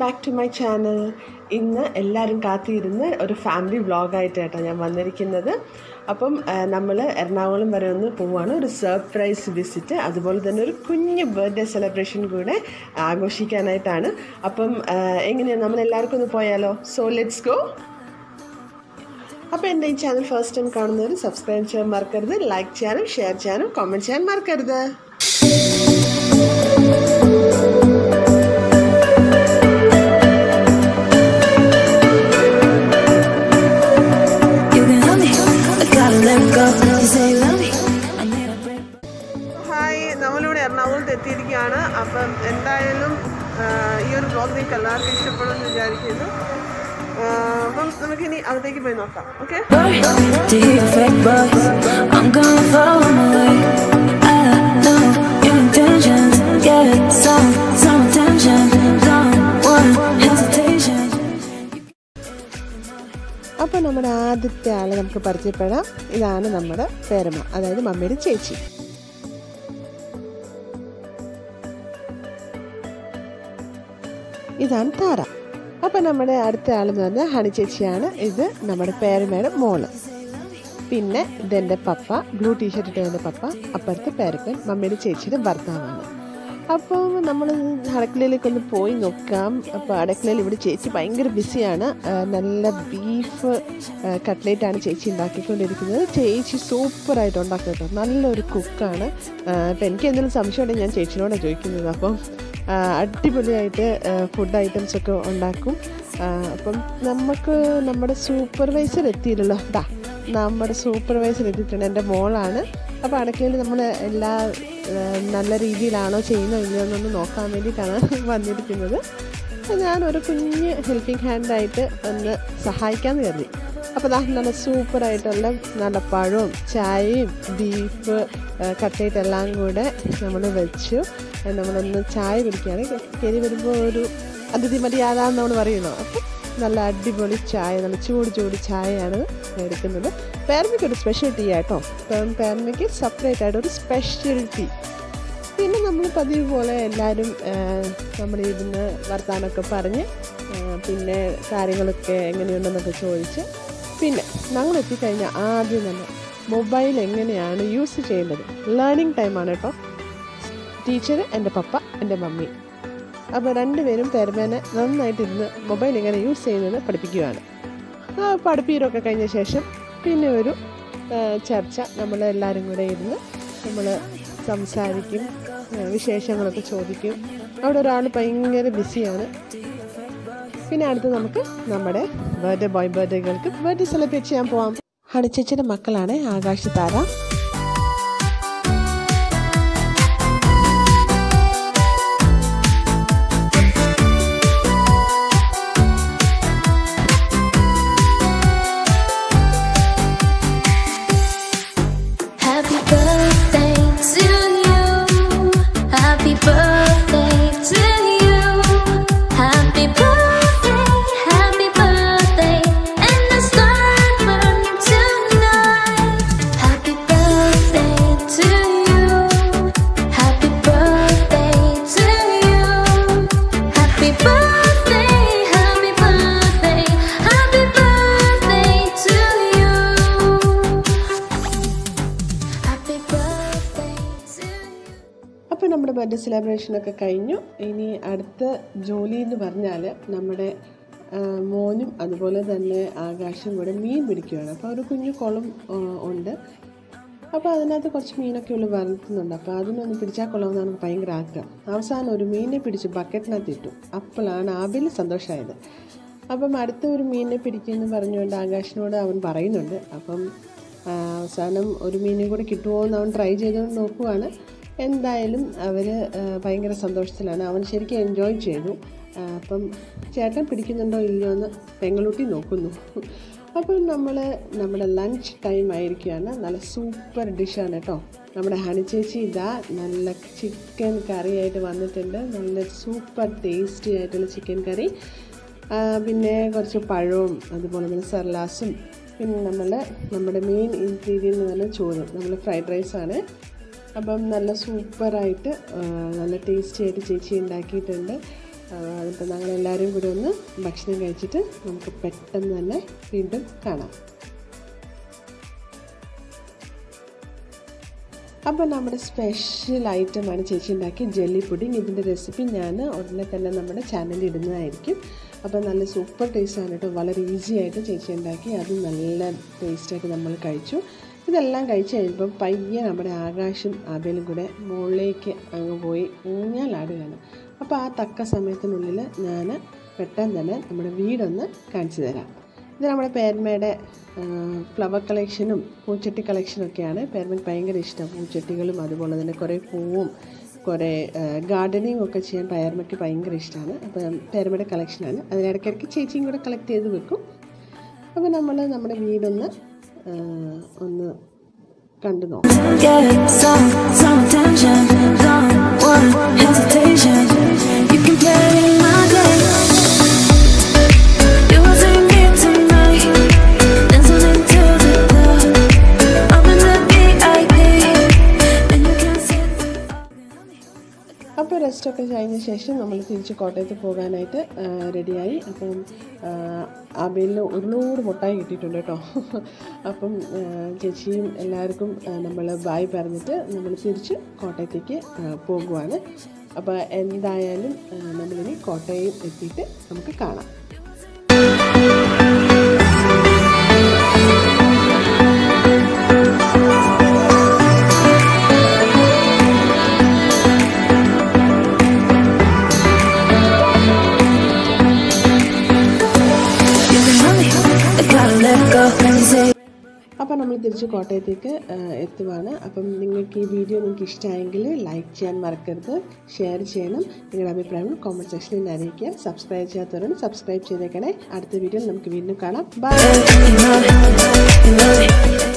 Back to my channel ഇന്ന് എല്ലാവരും കാത്തിരുന്ന് ഒരു ഫാമിലി വ്ളോഗായിട്ടാണ് ഞാൻ വന്നിരിക്കുന്നത് അപ്പം നമ്മൾ എറണാകുളം വരെ ഒന്ന് പോവുകയാണ് ഒരു സർപ്രൈസ് വിസിറ്റ് അതുപോലെ തന്നെ ഒരു കുഞ്ഞ് ബർത്ത്ഡേ സെലിബ്രേഷൻ കൂടെ ആഘോഷിക്കാനായിട്ടാണ് അപ്പം എങ്ങനെയാണ് നമ്മൾ എല്ലാവർക്കും ഒന്ന് പോയാലോ സോ ലെറ്റ്സ് ഗോ അപ്പോൾ എൻ്റെ ഈ ചാനൽ ഫസ്റ്റ് ടൈം കാണുന്നവർ സബ്സ്ക്രൈബ് ചെയ്യാൻ മറക്കരുത് ലൈക്ക് ചെയ്യാനും ഷെയർ ചെയ്യാനും കമൻറ്റ് ചെയ്യാൻ മറക്കരുത് You can help me, I gotta let go. You say you love me, I need a break. Hi നമ്മളിവിടെ എറണാകുളത്ത് എത്തിയിരിക്കുകയാണ് അപ്പം എന്തായാലും ആ, ഈ ഒരു ബ്ലോഗ് നിങ്ങൾക്ക് എല്ലാവർക്കും ഇഷ്ടപ്പെടുമെന്ന് വിചാരിക്കുന്നു ആ, അപ്പം നമുക്കിനി അകത്തേക്ക് പോയി നോക്കാം okay To hear your fake voice, I'm gonna follow my way. I know your intentions, get some, some attention. Don't want hesitation. അപ്പോൾ നമ്മുടെ ആദ്യത്തെ ആളെ നമുക്ക് പരിചയപ്പെടാം ഇതാണ് നമ്മുടെ പേരമ്മ അതായത് മമ്മിയുടെ ചേച്ചി ഇതാണ് താര അപ്പോൾ നമ്മുടെ അടുത്ത ആളെന്ന് പറഞ്ഞാൽ ഹണി ചേച്ചിയാണ് ഇത് നമ്മുടെ പേരമ്മയുടെ മോള് പിന്നെ ഇതെൻ്റെ പപ്പ ബ്ലൂ ടീഷർട്ട് ഇട്ട എൻ്റെ പപ്പ അപ്പുറത്തെ പേരപ്പൻ മമ്മിയുടെ ചേച്ചിയുടെ ഭർത്താവാണ് അപ്പോൾ നമ്മൾ അടുക്കളയിലേക്ക് ഒന്ന് പോയി നോക്കാം അപ്പോൾ അടുക്കളയിൽ ഇവിടെ ചേച്ചി ഭയങ്കര ബിസിയാണ് ആ, നല്ല ബീഫ് കട്ട്ലേറ്റ് ആണ് ചേച്ചി ഉണ്ടാക്കിക്കൊണ്ടിരിക്കുന്നത് ചേച്ചി സൂപ്പറായിട്ട് ഉണ്ടാക്കും കേട്ടോ നല്ലൊരു കുക്കാണ് അപ്പോൾ എനിക്ക് എന്തെങ്കിലും സംശയം ഉണ്ടെങ്കിൽ ഞാൻ ചേച്ചിനോടാണ് ചോദിക്കുന്നത് അപ്പം ആ, അടിപൊളിയായിട്ട് ഫുഡ് ഐറ്റംസ് ഒക്കെ ഉണ്ടാക്കും ആ, അപ്പം നമുക്ക് നമ്മുടെ സൂപ്പർവൈസർ എത്തിയില്ലല്ലോ ദാ നമ്മുടെ സൂപ്പർവൈസർ എത്തിയിട്ടുണ്ട് എൻ്റെ മോളാണ് അപ്പോൾ അടുക്കളയിൽ നമ്മൾ എല്ലാ ആ, നല്ല രീതിയിലാണോ ചെയ്യുന്നത് ഇല്ലയോ എന്നൊന്ന് നോക്കാൻ വേണ്ടിയിട്ടാണ് വന്നിരിക്കുന്നത് അപ്പോൾ ഞാനൊരു കുഞ്ഞ് ഹെൽപ്പിംഗ് ഹാൻഡായിട്ട് ഒന്ന് സഹായിക്കാമെന്ന് കരുതി അപ്പോൾ ദാ നല്ല സൂപ്പറായിട്ടുള്ള നല്ല പഴവും ചായയും ബീഫ് കട്ട്ലേറ്റ് എല്ലാം കൂടെ നമ്മൾ വെച്ചു അത് നമ്മളൊന്ന് ചായ കുടിക്കുകയാണ് കയറി വരുമ്പോൾ ഒരു അതിഥി മര്യാദ എന്ന് നമ്മൾ പറയുന്നു അപ്പം നല്ല അടിപൊളി ചായ നല്ല ചൂട് ചൂട് ചായയാണ് എടുക്കുന്നത് പേരമ്മയ്ക്ക് ഒരു സ്പെഷ്യൽ ടീ ആട്ടോ അപ്പം പേരമ്മയ്ക്ക് സെപ്പറേറ്റ് ആയിട്ട് ഒരു സ്പെഷ്യൽ ടീ പിന്നെ നമ്മൾ പതിവ് പോലെ എല്ലാവരും നമ്മളിരുന്ന് വർത്താനമൊക്കെ പറഞ്ഞ് ആ, പിന്നെ കാര്യങ്ങളൊക്കെ എങ്ങനെയുണ്ടെന്നൊക്കെ ചോദിച്ച് പിന്നെ ഞങ്ങൾ എത്തിക്കഴിഞ്ഞാൽ ആദ്യം തന്നെ മൊബൈൽ എങ്ങനെയാണ് യൂസ് ചെയ്യേണ്ടത് ലേണിംഗ് ടൈമാണ് കേട്ടോ ടീച്ചർ എൻ്റെ പപ്പ എൻ്റെ മമ്മി അപ്പോൾ രണ്ടുപേരും തെരമേനെ നന്നായിട്ടിരുന്ന് മൊബൈൽ എങ്ങനെ യൂസ് ചെയ്യുന്നത് പഠിപ്പിക്കുകയാണ് ആ പഠിപ്പീരൊക്കെ കഴിഞ്ഞ ശേഷം പിന്നെ ഒരു ആ, ചർച്ച നമ്മൾ എല്ലാവരും കൂടെ ഇരുന്ന് നമ്മൾ സംസാരിക്കും ആ, വിശേഷങ്ങളൊക്കെ ചോദിക്കും അവിടെ ഒരാൾ ഭയങ്കര ബിസിയാണ് പിന്നെ അടുത്ത് നമുക്ക് നമ്മുടെ ബർത്ത്ഡേ ബോയ് ബർത്ത്ഡേകൾക്ക് ബർത്ത്ഡേ സെലിബ്രേറ്റ് ചെയ്യാൻ പോവാം ഹണിച്ചേച്ചിയുടെ മക്കളാണ് ആകാശ് താര Happy birthday to you. Happy birthday to you. Happy birthday, happy birthday, and the stars burn tonight. Happy birthday to you. Happy birthday to you. Happy birthday, happy birthday, happy birthday to you. Happy birthday to you. അപ്പോൾ നമ്മുടെ birthday സെലിബ്രേഷനൊക്കെ കഴിഞ്ഞു ഇനി അടുത്ത ജോലി എന്ന് പറഞ്ഞാൽ നമ്മുടെ ആ, മോനും അതുപോലെ തന്നെ ആകാശം കൂടെ മീൻ പിടിക്കുകയാണ് അപ്പോൾ ഒരു കുഞ്ഞു കുളം ആ, ഉണ്ട് അപ്പോൾ അതിനകത്ത് കുറച്ച് മീനൊക്കെ ഉള്ളു വളർത്തുന്നുണ്ട് അപ്പോൾ അതിനൊന്ന് പിടിച്ചാൽ കൊള്ളാമെന്ന് നമുക്ക് ഭയങ്കര ആഗ്രഹം അവസാനം ഒരു മീനെ പിടിച്ച് ബക്കറ്റിനകത്ത് ഇട്ടു അപ്പോഴാണ് ആബിൽ സന്തോഷമായത് അപ്പം അടുത്ത ഒരു മീനിനെ പിടിക്കുമെന്ന് പറഞ്ഞുകൊണ്ട് ആകാശിനോട് അവൻ പറയുന്നുണ്ട് അപ്പം ആ, അവസാനം ഒരു മീനെ കൂടെ കിട്ടുമോ എന്ന് അവൻ ട്രൈ ചെയ്തുകൊണ്ട് നോക്കുവാണ് എന്തായാലും അവർ ഭയങ്കര സന്തോഷത്തിലാണ് അവൻ ശരിക്കും എൻജോയ് ചെയ്തു ആ, അപ്പം ചേട്ടൻ പിടിക്കുന്നുണ്ടോ ഇല്ലയോ എന്ന് പെങ്ങളൂട്ടി നോക്കുന്നു അപ്പം നമ്മൾ നമ്മുടെ ലഞ്ച് ടൈം ആയിരിക്കുകയാണ് നല്ല സൂപ്പർ ഡിഷാണ് കേട്ടോ നമ്മുടെ ഹണി ചേച്ചി ഇതാ നല്ല ചിക്കൻ കറിയായിട്ട് വന്നിട്ടുണ്ട് നല്ല സൂപ്പർ ടേസ്റ്റി ആയിട്ടുള്ള ചിക്കൻ കറി ആ, പിന്നെ കുറച്ച് പഴവും അതുപോലെ തന്നെ സർലാസും പിന്നെ നമ്മൾ നമ്മുടെ മെയിൻ ഇൻഗ്രീഡിയൻ്റ് എന്ന് പറഞ്ഞാൽ ചോറും നമ്മൾ ഫ്രൈഡ് റൈസാണ് അപ്പം നല്ല സൂപ്പറായിട്ട് ആ, നല്ല ടേസ്റ്റി ആയിട്ട് ചേച്ചി ഉണ്ടാക്കിയിട്ടുണ്ട് അതിപ്പോൾ ഞങ്ങളെല്ലാവരും കൂടി ഒന്ന് ഭക്ഷണം കഴിച്ചിട്ട് നമുക്ക് പെട്ടെന്ന് തന്നെ വീണ്ടും കാണാം അപ്പോൾ നമ്മുടെ സ്പെഷ്യൽ ഐറ്റമാണ് ചേച്ചി ഉണ്ടാക്കിയ ജെല്ലി പുഡിങ് ഇതിൻ്റെ റെസിപ്പി ഞാൻ ഉടനെ തന്നെ നമ്മുടെ ചാനലിൽ ഇടുന്നതായിരിക്കും അപ്പോൾ നല്ല സൂപ്പർ ടേസ്റ്റാണ് കേട്ടോ വളരെ ഈസി ആയിട്ട് ചേച്ചി ഉണ്ടാക്കി അത് നല്ല ടേസ്റ്റായിട്ട് നമ്മൾ കഴിച്ചു ഇതെല്ലാം കഴിച്ച് കഴിയുമ്പം പയ്യെ നമ്മുടെ ആകാശം ആബേലും കൂടെ മുകളിലേക്ക് അങ്ങ് പോയി ഊഞ്ഞാലാടുകയാണ് അപ്പോൾ ആ തക്ക സമയത്തിനുള്ളിൽ ഞാൻ പെട്ടെന്ന് തന്നെ നമ്മുടെ വീടൊന്ന് കാണിച്ചു തരാം ഇത് നമ്മുടെ പേരമ്മയുടെ ഫ്ലവർ കളക്ഷനും പൂച്ചട്ടി കളക്ഷനും ഒക്കെയാണ് പേരമ്മയ്ക്ക് ഭയങ്കര ഇഷ്ടമാണ് പൂച്ചട്ടികളും അതുപോലെ തന്നെ കുറേ പൂവും കുറേ ഗാർഡനിങ് ഒക്കെ ചെയ്യാൻ പേരമ്മയ്ക്ക് ഭയങ്കര ഇഷ്ടമാണ് അപ്പം പേരമ്മയുടെ കളക്ഷനാണ് അതിനിടയ്ക്കിടയ്ക്ക് ചേച്ചിയും കൂടെ കളക്ട് ചെയ്ത് വെക്കും അപ്പോൾ നമ്മൾ നമ്മുടെ വീടൊന്ന് ആ, ഒന്ന് കണ്ടു നോക്കാം Get some, some attention. Don't want hesitation. You can play my game. You will sing it tonight. Dancing into the club. I'm in the VIP. And you can sit അപ്പോൾ റെസ്റ്റൊക്കെ കഴിഞ്ഞ ശേഷം നമ്മൾ തിരിച്ച് കോട്ടയത്ത് പോകാനായിട്ട് ആ, റെഡിയായി അപ്പം അബേലിൽ ഒരുപാട് മുട്ടായി കിട്ടിയിട്ടുണ്ട് കേട്ടോ അപ്പം ആ, ചേച്ചിയും എല്ലാവർക്കും നമ്മൾ ബായ് പറഞ്ഞിട്ട് നമ്മൾ തിരിച്ച് കോട്ടയത്തേക്ക് ആ, പോകുവാണ് അപ്പോൾ എന്തായാലും ആ, നമ്മളിനി കോട്ടയം എത്തിയിട്ട് നമുക്ക് കാണാം You can run me. I gotta let go. You say അപ്പോൾ നമ്മൾ തിരിച്ച് കോട്ടയത്തേക്ക് ആ, എത്തുവാണ് അപ്പം നിങ്ങൾക്ക് ഈ വീഡിയോ നിങ്ങൾക്ക് ഇഷ്ടമായെങ്കിൽ ലൈക്ക് ചെയ്യാൻ മറക്കരുത് ഷെയർ ചെയ്യണം നിങ്ങളുടെ അഭിപ്രായങ്ങൾ കോമൻറ്റ് സെക്ഷനിൽ അറിയിക്കുക സബ്സ്ക്രൈബ് ചെയ്യാത്തവരും സബ്സ്ക്രൈബ് ചെയ്തേക്കണേ അടുത്ത വീഡിയോയിൽ നമുക്ക് വീണ്ടും കാണാം bye you know it. You know it.